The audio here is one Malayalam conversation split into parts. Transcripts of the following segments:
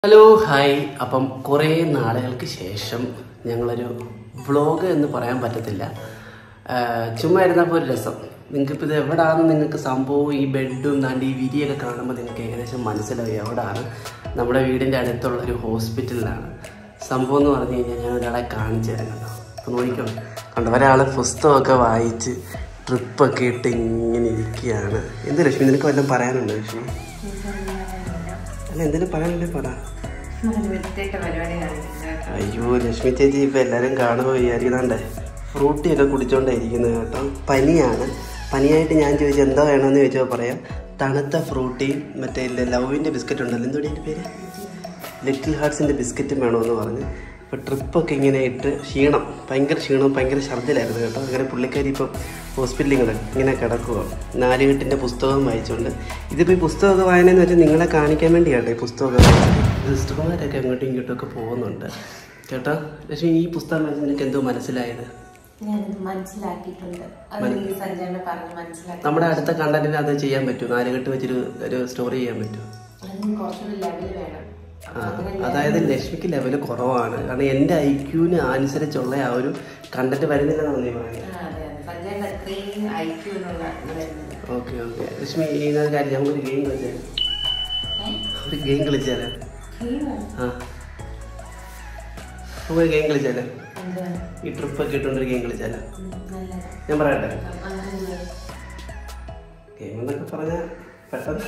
ഹലോ ഹായ് അപ്പം കുറേ നാളുകൾക്ക് ശേഷം ഞങ്ങളൊരു വ്ളോഗ് എന്ന് പറയാൻ പറ്റത്തില്ല ആ, ചുമ്മാ ഇരുന്നപ്പോൾ ഒരു രസം നിങ്ങൾക്കിപ്പോൾ ഇത് എവിടാന്ന് നിങ്ങൾക്ക് സംഭവം ഈ ബെഡും നാണ്ട് ഈ വിരിയൊക്കെ കാണുമ്പോൾ നിങ്ങൾക്ക് ഏകദേശം മനസ്സിലാവും എവിടാണ് നമ്മുടെ വീടിൻ്റെ അടുത്തുള്ള ഒരു ഹോസ്പിറ്റലിലാണ് സംഭവം എന്ന് പറഞ്ഞു കഴിഞ്ഞാൽ ഞാൻ ഒരാളെ കാണിച്ചു തരാം കേട്ടോ അപ്പോൾ നോക്കിക്കോളൂ കണ്ടോ ഒരാൾ പുസ്തകമൊക്കെ വായിച്ച് ട്രിപ്പൊക്കെ ഇട്ട് ഇങ്ങനെ ഇരിക്കുകയാണ് എന്ത് ലക്ഷ്മി നിനക്ക് വല്ലതും പറയാനുണ്ടോ ലക്ഷ്മി അല്ല എന്തെങ്കിലും പറയാനുണ്ടെ പറ വൃത്തിയായിട്ട പരിപാടി കാണിക്കുന്നത് അയ്യോ ലക്ഷ്മി ചേച്ചി ഇപ്പൊ എല്ലാരും കാണുമ്പോ വിചാരിക്കുന്നുണ്ടേ ഫ്രൂട്ടി ഒക്കെ കുടിച്ചോണ്ടാ ഇരിക്കുന്നത് കേട്ടോ പനിയാണ് പനിയായിട്ട് ഞാൻ ചോദിച്ചു എന്താ വേണമെന്ന് ചോദിച്ചപ്പോൾ പറയാം തണുത്ത ഫ്രൂട്ടിയും മറ്റേ ഇല്ല ലവിൻ്റെ ബിസ്ക്കറ്റ് ഉണ്ടല്ലോ എന്തോടി എൻ്റെ പേര് ലിറ്റിൽ ഹാർട്സിൻ്റെ ബിസ്ക്കറ്റും വേണമെന്ന് പറഞ്ഞ് ഇപ്പോൾ ട്രിപ്പൊക്കെ ഇങ്ങനെ ഇട്ട് ക്ഷീണം ഭയങ്കര ക്ഷീണം ഭയങ്കര ഛർദ്ദിലായിരുന്നു കേട്ടോ അങ്ങനെ പുള്ളിക്കാരി ഇപ്പം ഹോസ്പിറ്റലിൽ ഇങ്ങനെ ഇങ്ങനെ കിടക്കുക നാലുകെട്ടിൻ്റെ പുസ്തകം വായിച്ചുകൊണ്ട് ഇതിപ്പോൾ ഈ പുസ്തകമൊക്കെ വായനയെന്ന് വെച്ചാൽ നിങ്ങളെ കാണിക്കാൻ വേണ്ടി കേട്ടോ ഈ പുസ്തകമൊക്കെ വായിച്ചത് സിസ്റ്റർമാരൊക്കെ അങ്ങോട്ടും ഇങ്ങോട്ടും ഒക്കെ പോകുന്നുണ്ട് ചേട്ടാ പക്ഷേ ഈ പുസ്തകം വായിച്ച് നിനക്ക് എന്തോ മനസ്സിലായത് ഞാനത് മനസ്സിലാക്കിയിട്ടുണ്ട് അത് എനിക്ക് സഞ്ജയനെ പറഞ്ഞ് മനസ്സിലാക്കി നമ്മുടെ അടുത്ത കണ്ടന്റിന് അത് ചെയ്യാൻ പറ്റുമോ നാലുകെട്ട് വെച്ചൊരു ഒരു സ്റ്റോറി ചെയ്യാൻ പറ്റുമോ അതിന് കുറച്ചുകൂടി ലെവൽ വേണം ആ, അതായത് ലക്ഷ്മിക്ക് ലെവൽ കുറവാണ് കാരണം എൻ്റെ ഐക്യൂവിന് അനുസരിച്ചുള്ള ആ ഒരു കണ്ടന്റ് വരുന്നില്ലെന്നാണ് നീ പറയുന്നത് ആ, അതെ അതെ സഞ്ജയന്റെ അത്രയും ഐക്യു എന്നുള്ള ഇത് വരുന്നത് ഓക്കെ ഓക്കെ ലക്ഷ്മി ഈ ഒരു കാര്യം ഞങ്ങളൊരു ഗെയിം കളിച്ചാൽ ഒരു ഗെയിം കളിച്ചാലേ ആ നമുക്കൊരു ഗെയിം കളിച്ചാലേ എന്താണ് ഈ ട്രിപ്പൊക്കെ ഇട്ടുകൊണ്ടൊരു ഗെയിം കളിച്ചാലേ ഉം, നല്ലതാ. ഞാൻ പറയട്ടെ അങ്ങനെ ഗെയിം എന്നൊക്കെ പറഞ്ഞാൽ പെട്ടെന്ന്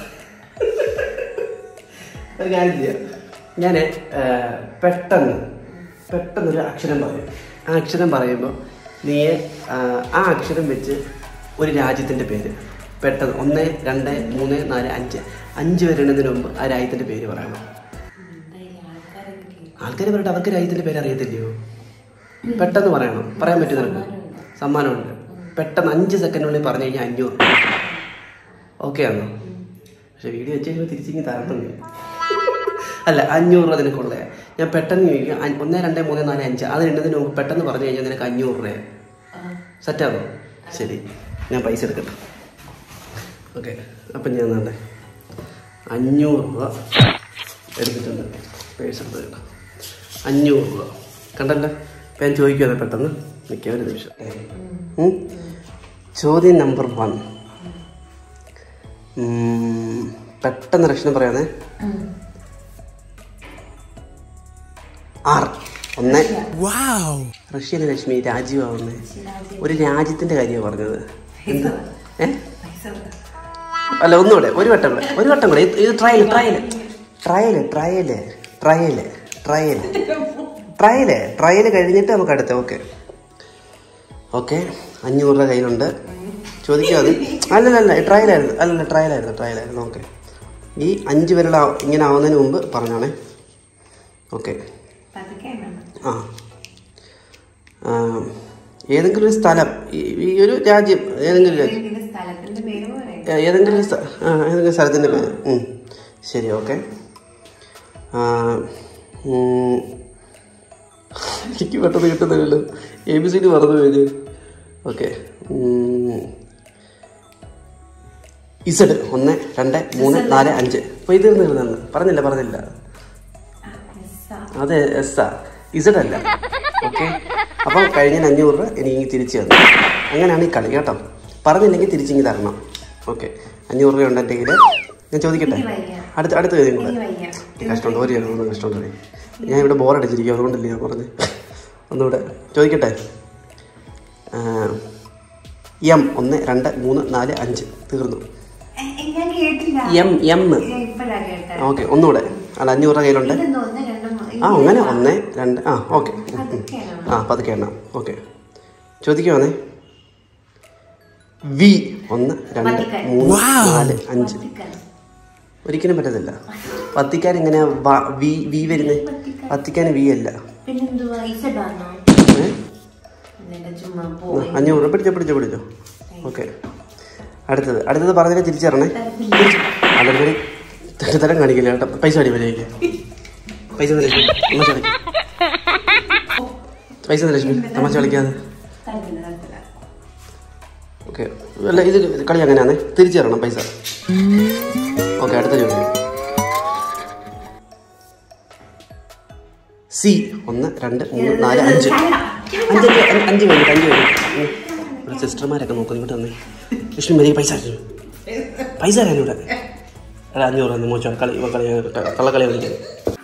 ഒരു കാര്യം ചെയ്യാം ഞാൻ പെട്ടെന്ന് പെട്ടെന്നൊരു അക്ഷരം പറയും ആ അക്ഷരം പറയുമ്പോൾ നീ ആ, ആ അക്ഷരം വെച്ച് ഒരു രാജ്യത്തിൻ്റെ പേര് പെട്ടെന്ന് ഒന്ന് രണ്ട് മൂന്ന് നാല് അഞ്ച് അഞ്ച് വരുന്നതിന് മുമ്പ് ആ രാജ്യത്തിൻ്റെ പേര് പറയണം എന്തായാലും ആൾക്കാരൊക്കെ കേൾക്കും. ആൾക്കാർ പറയട്ടെ അവർക്ക് രാജ്യത്തിൻ്റെ പേര് അറിയത്തില്ലയോ പെട്ടെന്ന് പറയണം പറയാൻ പറ്റും നിനക്ക് സമ്മാനമുണ്ട് പെട്ടെന്ന് അഞ്ച് സെക്കൻഡിനുള്ളിൽ പറഞ്ഞു കഴിഞ്ഞാൽ അഞ്ഞൂറ് ഓക്കെ ആണോ പക്ഷെ വീഡിയോ വെച്ച് കഴിയുമ്പോൾ തിരിച്ചിങ്ങി തരണം നീ അല്ല അഞ്ഞൂറ് രൂപ നിനക്കുള്ള ഞാൻ പെട്ടെന്ന് ചോദിക്കും അ- ഒന്ന് രണ്ട് മൂന്ന് നാല് അഞ്ച് അത് രണ്ടതിന് മുമ്പ് പെട്ടെന്ന് പറഞ്ഞു കഴിഞ്ഞാൽ നിനക്ക് അഞ്ഞൂറ് രൂപ ആ, സെറ്റാണോ ശരി ഞാൻ പൈസ എടുക്കട്ടെ ഓക്കെ അപ്പം ഞാൻ നാട്ടെ അഞ്ഞൂറ് രൂപ എടുത്തിട്ടുണ്ട് പേഴ്സ് എടുത്ത് കേട്ടോ അഞ്ഞൂറ് രൂപ കണ്ടല്ലോ ഇപ്പം ഞാൻ ചോദിക്കുവാണ് പെട്ടെന്ന് നിൽക്കുക ഒരു നിമിഷം ഉം. ചോദ്യം നമ്പർ വൺ പെട്ടെന്ന് രക്ഷണം പറയാന്നേ ഉം. ആറ് ഒന്ന് റഷ്യയിലെ ലക്ഷ്മി രാജ്യമാവുന്നേ ഒരു രാജ്യത്തിന്റെ കാര്യമാണ് പറഞ്ഞത് എന്ത് ഏ പൈസ വേണം. അല്ല ഒന്നുകൂടെ ഒരു വട്ടം കൂടെ ഒരു വട്ടം കൂടെ ഇത് ഇത് trial trial trial trial trial trial trial trial കഴിഞ്ഞിട്ട് നമുക്ക് അടുത്ത ഓക്കെ ഓക്കെ അഞ്ഞൂറ് രൂപ കയ്യിലുണ്ട് ചോദിക്കുക അത് അല്ലല്ല ട്രയലായിരുന്നു അല്ലല്ല ട്രയലായിരുന്നു ട്രയലായിരുന്നു ഓക്കെ ഈ അഞ്ച് പേരുടെ ഇങ്ങനെ ആവുന്നതിന് മുമ്പ് പറഞ്ഞോണേ ഓക്കെ പതുക്കെ വേണം. ആ ആ, ഏതെങ്കിലും ഒരു സ്ഥലം ഈ- ഈ ഒരു രാജ്യം ഏതെങ്കിലും രാജ്യം ഇതിന്റെ സ്ഥലത്തിന്റെ പേര് പറയാം ഏ, ഏതെങ്കിലും ഒരു സ്ഥ- ആ ഏതെങ്കിലും സ്ഥലത്തിൻ്റെ പേര് ഉം. ശരി ഓക്കെ എനിക്ക് പെട്ടെന്ന് കിട്ടുന്നില്ലല്ലോ എ ബി സി ഡി മറന്നു പോയത് ഓക്കെ ഇസഡ് ഒന്ന് രണ്ട് മൂന്ന് നാല് അഞ്ച് അപ്പോൾ ഇത് ഇരുന്ന് പറഞ്ഞില്ല പറഞ്ഞില്ല അതെ എസ് ആ ഇസഡ് അല്ല ഓക്കെ അപ്പം കഴിഞ്ഞ അഞ്ഞൂറ് രൂപ എനിക്ക് തിരിച്ചു തന്നു അങ്ങനെയാണ് ഈ കളി കേട്ടോ പറഞ്ഞില്ലെങ്കിൽ തിരിച്ചിങ്ങി തരണം ഓക്കെ അഞ്ഞൂറ് രൂപ ഉണ്ടെങ്കിൽ ഞാൻ ചോദിക്കട്ടെ എനിക്ക് വയ്യ. അടുത്ത അടുത്ത ചോദ്യം കൂടെ എനിക്ക് വയ്യ. കഷ്ടമുണ്ട് ഒരു ഒന്ന് കഷ്ടമുണ്ട് ഞാൻ ഇവിടെ ബോർ അടിച്ചിരിക്കും അതുകൊണ്ടല്ലേ ഞാൻ പറഞ്ഞ് ഒന്നുകൂടെ ചോദിക്കട്ടെ ആ, എം ഒന്ന് രണ്ട് മൂന്ന് നാല് അഞ്ച് തീർന്നു ഏ, ഏ, ഞാൻ കേട്ടില്ല എം എം ഞാൻ ഇപ്പഴാ കേട്ടത് ഓക്കെ ഒന്നുകൂടെ അല്ല അഞ്ഞൂറ് രൂപ കയ്യിലുണ്ട് ഇതെന്തോ ഒന്ന് രണ്ട് മൂന്ന് ആ അങ്ങനെ ഒന്ന് രണ്ട് ആ ഓക്കെ പതുക്കെയാണോ? ആ പതുക്കെ എണ്ണ ഓക്കെ ചോദിക്കുവാണേ വി ഒന്ന് രണ്ട് വത്തിക്കാൻ. മൂന്ന് നാല് അഞ്ച് വത്തിക്കാൻ. ഒരിക്കലും പറ്റത്തില്ല വത്തിക്കാൻ എങ്ങനെയാ വ- വി വി വരുന്നത് വത്തിക്കാൻ. വത്തിക്കാൻ വി അല്ല പിന്നെന്തുവാ ഇസഡാണോ ഏ? എന്നിട്ട് ചുമ്മാ ആ, പോയി അഞ്ഞൂറ് രൂപ പിടിച്ചോ പിടിച്ചോ പിടിച്ചോ ഓക്കെ അടുത്തത് അടുത്തത് പറഞ്ഞതിന് തിരിച്ചു തരണേ അല്ലെങ്കിൽ തരം കാണിക്കില്ല കേട്ടോ പൈസ അടി വരേക്ക് പൈസ തരാം ലക്ഷ്മി തമാശ കളി പൈസ തരാം ലക്ഷ്മി തമാശ കളിക്കാതെ തരത്തില്ല തരത്തില്ല ഓക്കെ അല്ല ഇത് കളി അങ്ങനെയാണേ തിരിച്ചു തരണം പൈസ ഓക്കെ അടുത്ത ചോദ്യം സി ഒന്ന് രണ്ട് മൂന്ന് നാല് അഞ്ച് അഞ്ച് അഞ്ച് അഞ്ച് കഴിഞ്ഞു അഞ്ച് കഴിഞ്ഞു ഉം. ഇവിടെ സിസ്റ്റർമാരൊക്കെ നോക്കുന്നു ഇങ്ങോട്ട് തന്നെ ലക്ഷ്മി മതി പൈസ അയച്ചു പൈസ തരാൻ ഇവിടെ എടാ അഞ്ഞൂറ് തന്നെ മോശം കളി ഇവ കളി കള്ളക്കളി കളിക്കാൻ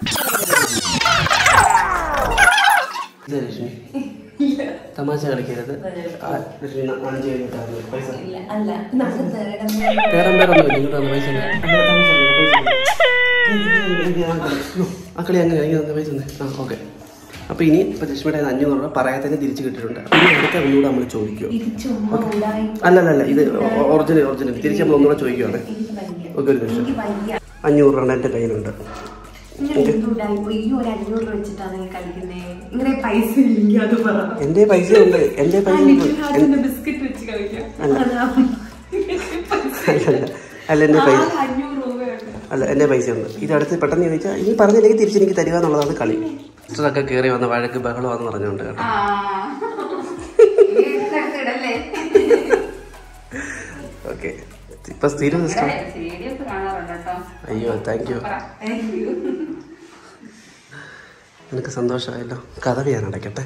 ഇത് ലക്ഷ്മി തമാശ കളിക്കരുത് ആ, ലക്ഷ്മി ന- അഞ്ച് കഴിഞ്ഞിട്ടാണ് പൈസ ഇല്ല അല്ല നമുക്ക് തേടം വേറെ വേറെ ഒന്നും ഇങ്ങോട്ട് വന്ന പൈസ ഇല്ല. അല്ല, തമാശ കളിക്കരുത്, പൈസ ഇല്ല. എനിക്ക് ആ കളി. യ്യോ, ആ കളി അങ്ങനെ എനിക്ക് തന്നെ പൈസ തന്നെ ആ ഓക്കെ അപ്പോൾ ഇനി ഇപ്പോൾ ലക്ഷ്മിയുടെ കയ്യിൽ നിന്ന് അഞ്ഞൂറ് രൂപ പറയാതെ തന്നെ തിരിച്ച് കിട്ടിയിട്ടുണ്ട് അപ്പോൾ ഇനി അടുത്ത ഒന്നുകൂടെ നമ്മൾ ചോദിക്കുമോ ഇത് ചുമ്മാ ഉണ്ടായി അല്ല അല്ല അല്ല ഇത് ഒറിജിനൽ ഒറിജിനൽ തിരിച്ച് നമ്മൾ ഒന്നുകൂടെ ചോദിക്കുവാണ് എനിക്ക് വയ്യ ഓക്കെ ഒരു നിമിഷം എനിക്ക് വയ്യ അഞ്ഞൂറ് രൂപ എൻ്റെ കയ്യിലുണ്ട് ഇങ്ങനെ എന്തുണ്ടായി ഈ ഒരു അഞ്ഞൂറ് രൂപ വെച്ചിട്ടാണ് നിങ്ങൾ കളിക്കുന്നേ ഇങ്ങനെ പൈസ ഇല്ലെങ്കിൽ അത് പറ എൻ്റെ പൈസ ഉണ്ട് എൻ്റെ പൈസ ഉണ്ട് എൻ- ബിസ്ക്കറ്റ് വെച്ച് കളിക്കാം അല്ല. അതാ. അല്ല അല്ല അല്ല എൻ്റെ പൈസ ആകെ അഞ്ഞൂറ് രൂപയുണ്ട് അല്ല എൻ്റെ പൈസ ഉണ്ട് ഇത് അടുത്ത് പെട്ടെന്ന് ചോദിച്ചാൽ ഇനി പറഞ്ഞില്ലെങ്കിൽ തിരിച്ച് എനിക്ക് തരിക എന്നുള്ളതാണ് കളി സിസ്റ്ററൊക്കെ കയറി വന്ന വഴക്ക് ബഹളമാണെന്ന് പറഞ്ഞുകൊണ്ട് കേട്ടോ ഇടല്ലേ ഓക്കെ ഇപ്പൊ സ്ഥിരം സിസ്റ്റർ സീരിയസ് കാണാറുണ്ട് കേട്ടോ അയ്യോ താങ്ക് യു താങ്ക് യു എനിക്ക് സന്തോഷമായല്ലോ കഥ ഞാൻ അടയ്ക്കട്ടെ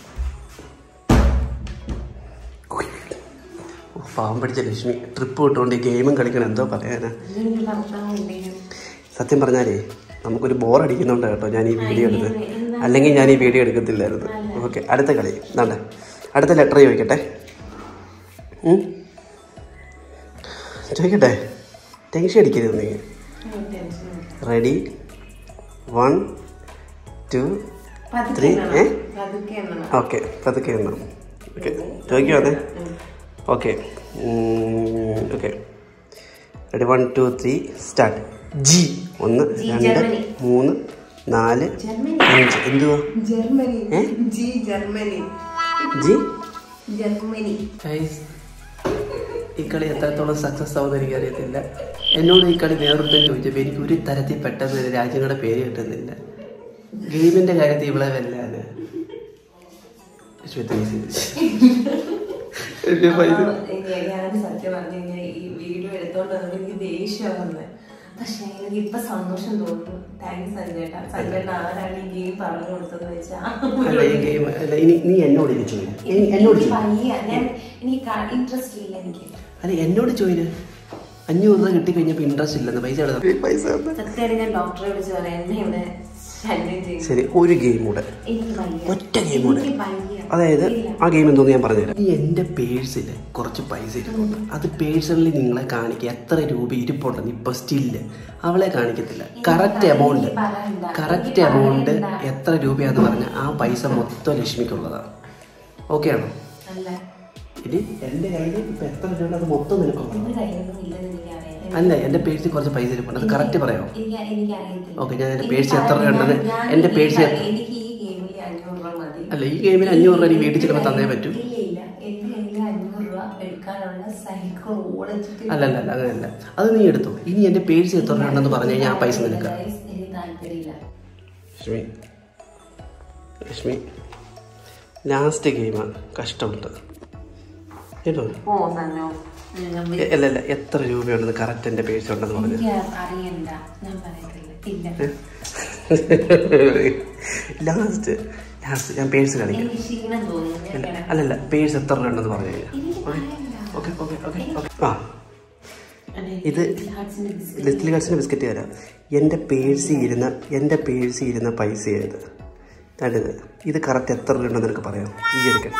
ഉയ്. ഓ, പാവം പിടിച്ച ലക്ഷ്മി ട്രിപ്പ് വിട്ടുകൊണ്ട് ഈ ഗെയിമും കളിക്കണം എന്തോ പറയാനാ എനിക്ക് ഭർത്താവ് ഉണ്ടെങ്കിൽ സത്യം പറഞ്ഞാലേ നമുക്കൊരു ബോർ അടിക്കുന്നുണ്ട് കേട്ടോ ഞാൻ ഈ വീഡിയോ എടുത്ത് അല്ലെങ്കിൽ ഞാൻ ഈ വീഡിയോ എടുക്കത്തില്ലായിരുന്നു ഓക്കെ അടുത്ത കളി എന്താണ്ട് അടുത്ത ലെറ്റർ ചോദിക്കട്ടെ ഉം? ചോദിക്കട്ടെ ടെൻഷൻ അടിക്കരുത് നീ റെഡി വൺ ടു ത്രീ ഏ പതുക്കെ എണ്ണണം ഓക്കെ പതുക്കെ എണ്ണം ഓക്കെ ചോദിക്കുവാണേ okay okay ready one two three start G ഒന്ന് ജി, രണ്ട് ജർമ്മനി. മൂന്ന് നാല് ജർമ്മനി അഞ്ച് എന്തുവാ ജർമ്മനി ഏ? ജി ജർമ്മനി ജി ജർമ്മനി ഈ കളി എത്രത്തോളം സക്സസ് ആവുമെന്ന് എനിക്കറിയത്തില്ല എന്നോട് ഈ കളി നേതൃത്വം ചോദിച്ചപ്പോൾ എനിക്ക് ഒരു തരത്തിൽ പെട്ടെന്ന് ഒരു രാജ്യങ്ങളുടെ പേര് കിട്ടുന്നില്ല ഗെയിമിന്റെ കാര്യത്തിൽ ഇവിടെ വല്ലാതെ ഞാൻ സത്യം പറഞ്ഞു കഴിഞ്ഞാൽ ഈ വീഡിയോ എടുത്തോണ്ട് വന്നപ്പോൾ എനിക്ക് ദേഷ്യം വന്നത് പക്ഷെ എനിക്ക് ഇപ്പൊ സന്തോഷം തോന്നുന്നു താങ്ക്സ് സഞ്ജേട്ടാ സഞ്ജേട്ടൻ ആരാണ് ഈ ഗെയിം പറഞ്ഞു കൊടുത്തതെന്ന് വെച്ചാൽ അല്ല ഈ ഗെയിം അല്ല ഇനി നീ എന്നോട് ഇനി ചോദിക്കും എന്നോട് എനിക്ക് ചോദിക്കും വയ്യ ഞാൻ എനിക്ക് ഇൻട്രസ്റ്റ് ഇല്ല എനിക്ക് അല്ല എന്നോട് ചോദിന് അഞ്ഞൂറ് രൂപ കിട്ടി കഴിഞ്ഞപ്പോൾ ഇൻട്രസ്റ്റ് ഇല്ലെന്ന് പൈസ എടുത്ത പൈസ തന്ന്. സത്യമായിട്ട് ഞാൻ ഡോക്ടറെ വിളിച്ച് പറയാം എന്നെ ഇവിടെ ശല്യം ചെയ്യും ശരി ഒരു ഗെയിം കൂടെ എനിക്ക് വയ്യ ഒറ്റ ഗെയിം കൂടെ എനിക്ക് വയ്യ അതായത് ഇല്ല. ആ ഗെയിം എന്തോന്ന് ഞാൻ പറഞ്ഞുതരാം ഈ എൻ്റെ പേഴ്സിൽ കുറച്ച് പൈസ ഇരിപ്പുണ്ട് അത് പേഴ്സണലി നിങ്ങളെ കാണിക്കുക എത്ര രൂപ ഇരിപ്പുണ്ടെന്ന് ഇപ്പൊ സ്റ്റില്ല് അവളെ കാണിക്കത്തില്ല കറക്റ്റ് എമൗണ്ട് പറയണ്ട. കറക്റ്റ് എനിക്ക് എമൗണ്ട് പറയണ്ട. എത്ര രൂപയാന്ന് പറഞ്ഞാൽ ആ പൈസ മൊത്തം ലക്ഷ്മിക്കുള്ളതാണ് ഓക്കെ ആണോ അല്ല ഇനി എൻ്റെ കയ്യിൽ ഇപ്പൊ എത്ര രൂപ അത് മൊത്തം നിനക്കുള്ളതാണ് എന്റെ കയ്യിലൊന്നും ഇല്ലെന്ന് എനിക്കറിയാം അല്ല എൻ്റെ പേഴ്സിൽ കുറച്ച് പൈസ ഇരിപ്പുണ്ട് അത് കറക്റ്റ് പറയാമോ എനിക്ക് എനിക്കറിയത്തില്ല ഓക്കെ ഞാൻ എൻ്റെ എനിക്ക് പേഴ്സ് എത്ര പറയാൻ- ഉണ്ടെന്ന് ഞാൻ- എൻ്റെ ഞാൻ പേഴ്സ് ഈ- എനിക്ക് ഈ ഗെയിമിൽ അഞ്ഞൂറ് രൂപ മതി അല്ല ഈ ഗെയിമിന് അഞ്ഞൂറ് രൂപ നീ വീട്ടിൽ ചിലപ്പോൾ തന്നേ പറ്റൂ ഇല്ല ഇല്ല എന്റെ കയ്യിൽ അഞ്ഞൂറ് രൂപ എടുക്കാനുള്ള സൈക്കിൾ ഓടിച്ചിട്ട് അല്ല അല്ല അല്ല അങ്ങനെയല്ല അത് നീ എടുത്തു ഇനി എൻ്റെ പേഴ്സ് എത്ര രൂപ ഉണ്ടെന്ന് പറഞ്ഞു കഴിഞ്ഞാൽ ആ പൈസ നിനക്ക് Guys, എനിക്ക് താല്പര്യമില്ല ലക്ഷ്മി ലക്ഷ്മി ലാസ്റ്റ് ഗെയിമാണ് കഷ്ടമുണ്ട് കേട്ടോ ഓ സനോ എ- അല്ല അല്ല എത്ര രൂപയുണ്ടെന്ന് കറക്റ്റ് എൻ്റെ പേഴ്സ് ഉണ്ടെന്ന് പറഞ്ഞു എനിക്ക് അറിയണ്ട ഞാൻ പറയത്തില്ല ഇല്ല ലാസ്റ്റ് ലാസ്റ്റ് ഞാൻ പേഴ്സ് കാണിക്കാം എനിക്ക് ക്ഷീണം തോന്നുന്നു ഞാൻ അല്ല കിടക്കാം. അല്ലല്ല പേഴ്സ് എത്ര രൂപ ഉണ്ടെന്ന് പറഞ്ഞു കഴിഞ്ഞാൽ എനിക്ക് പറയണ്ട ഓക്കെ ഓക്കെ ഓക്കെ ഓക്കെ ആ അതെ, ഇത് Little Hearts ന്റെ biscuit. ലിറ്റിൽ കാർഡ്സിൻ്റെ ബിസ്ക്കറ്റ് തരാം എൻ്റെ പേഴ്സിൽ ഇരുന്ന എൻ്റെ പേഴ്സിൽ ഇരുന്ന പൈസ ഏത് തരുത് ഇത് കറക്റ്റ് എത്ര രൂപ നിനക്ക് പറയാം ഈ ഒരു കെട്ട്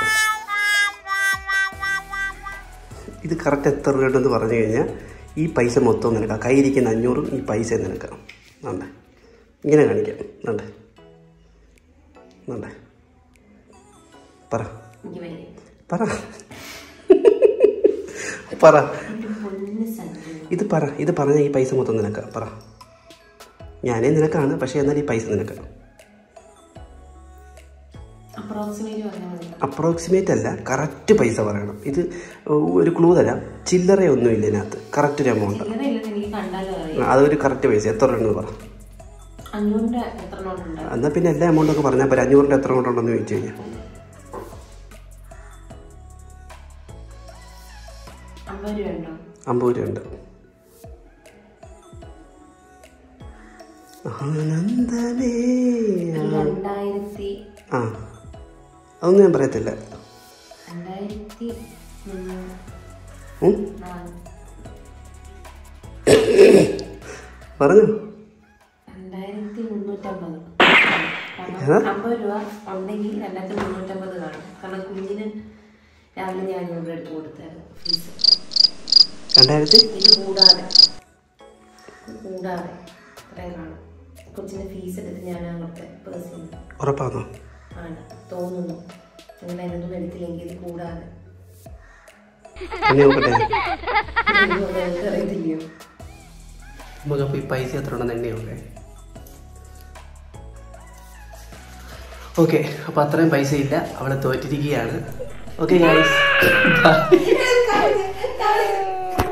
ഇത് കറക്റ്റ് എത്ര രൂപ ഉണ്ടെന്ന് പറഞ്ഞു കഴിഞ്ഞാൽ ഈ പൈസ മൊത്തം നിനക്കാം കയ്യിരിക്കുന്ന അഞ്ഞൂറും ഈ പൈസ നിനക്കാം വേണ്ടേ ഇങ്ങനെ കാണിക്കാം വേണ്ടേ വേണ്ടേ പറ എനിക്ക് വയ്യ. പറ പറ എന്റെ പൊന്ന് സഞ്ജു. ഇത് പറ ഇത് പറഞ്ഞ ഈ പൈസ മൊത്തം നിനക്ക് പറ ഞാനേ നിനക്കാണ് പക്ഷേ എന്നാൽ ഈ പൈസ നിനക്ക് Approximate പറഞ്ഞാൽ മതി. അപ്രോക്സിമേറ്റ് അല്ല കറക്റ്റ് പൈസ പറയണം ഇത് ഒരു ക്ലൂ തരാം ചില്ലറയൊന്നും ഇല്ല ഇതിനകത്ത് കറക്റ്റ് ഒരു എമൗണ്ട് ചില്ലറയില്ലെന്ന് എനിക്ക് കണ്ടാലും അറിയാം. അതൊരു കറക്റ്റ് പൈസ എത്ര രൂപ പറ അഞ്ഞൂറിന്റെ എത്ര നോട്ടുണ്ട് എന്നാൽ പിന്നെ എല്ലാ എമൗണ്ടും ഒക്കെ പറഞ്ഞാൽ പോരെ അഞ്ഞൂറിൻ്റെ എത്ര എമൗണ്ട് ഉണ്ടെന്ന് ചോദിച്ചു കഴിഞ്ഞാൽ അമ്പത് രൂപ ഉണ്ടോ അമ്പത് രൂപ ഉണ്ട് ആനന്ദമേ രണ്ടായിരത്തി ആ അതൊന്നും ഞാൻ പറയത്തില്ല രണ്ടായിരത്തി മുന്നൂറ് ഉം? നാല് പറഞ്ഞു രണ്ടായിരത്തി മുന്നൂറ്റമ്പത് ഏതാ? കാരണം അമ്പത് രൂപ ഉണ്ടെങ്കിൽ രണ്ടായിരത്തി മുന്നൂറ്റമ്പത് കാണും കാരണം കുഞ്ഞിന് രാവിലെ ഞാൻ ഇവിടെ എടുത്ത് കൊടുത്തായിരുന്നു ഫീസ് രണ്ടായിരത്തി ഇത് കൂടാതെ ഇത് കൂടാതെ ഇത്രയും കാണും കൊച്ചിന് ഫീസ് എടുത്ത് ഞാൻ അങ്ങോട്ട് പേഴ്സിൽ ഉറപ്പാണോ ആണ് തോന്നുന്നു നിങ്ങൾ എന്നൊന്നും എടുത്തില്ലെങ്കിൽ ഇത് കൂടാതെ ഇനി നോക്കട്ടെ നിങ്ങൾക്ക് അറിയത്തില്ലയോ നമുക്കപ്പോൾ ഈ പൈസ എത്ര ഉണ്ടെന്ന് എണ്ണി നോക്കേ ഓക്കെ അപ്പോൾ അത്രയും പൈസ ഇല്ല അവളെ തോറ്റിരിക്കുകയാണ് ഓക്കെ ഗൈസ്